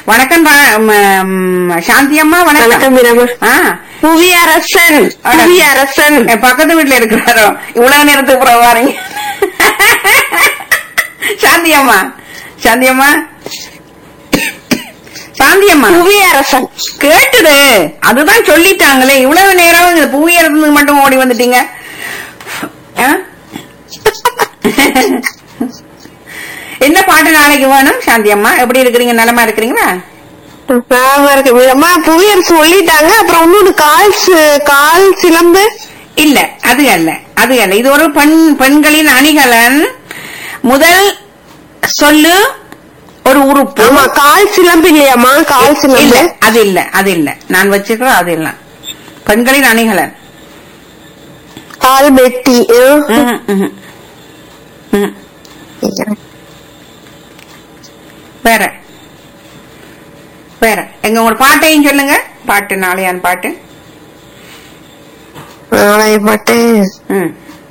வணக்கம் பா- ம- ம், சாந்தி அம்மா வணக்கம் வணக்கம் மீராமா ஆ புவியரசன் அட. புவியரசன் என் பக்கத்து வீட்டுல இருக்கிறாரோ இவ்வளவு நேரத்துக்கு அப்புறம் வாரீங்க சாந்தி அம்மா சாந்தி அம்மா சாந்தி அம்மா புவியரசன் கேட்டுது அதுதான் சொல்லிட்டாங்களே இவ்வளவு நேரம் இந்த புவியரசனுக்கு மட்டும் ஓடி வந்துட்டீங்க ஆ? என்ன பாட்டு நாளைக்கு வேணும் சாந்தி அம்மா எப்படி இருக்கிறீங்க நலமா இருக்கிறீங்களா நாம இருக்கு மீராமா புவியரசு சொல்லிட்டாங்க அப்புறம் இன்னொரு கால் சி- கால் சிலம்பு இல்ல அது அல்ல அது அல்ல இது ஒரு பெண் பெண்களின் அணிகலன் முதல் சொல்லு ஒரு உறுப்பு ஆமா கால் சிலம்பு இல்லையாமா கால் இல்ல சிலம்பு அது இல்ல அது இல்ல நான் வச்சுக்கிறோம் அது இல்ல பெண்களின் அணிகலன் கால் மெட்டி ம். ம்ஹும், ம்ஹும். ம்ஹும். வேற வேற எங்க உங்க பாட்டையும் சொல்லுங்க பாட்டு நாளையான் பாட்டு நாளைய பாட்டு ம்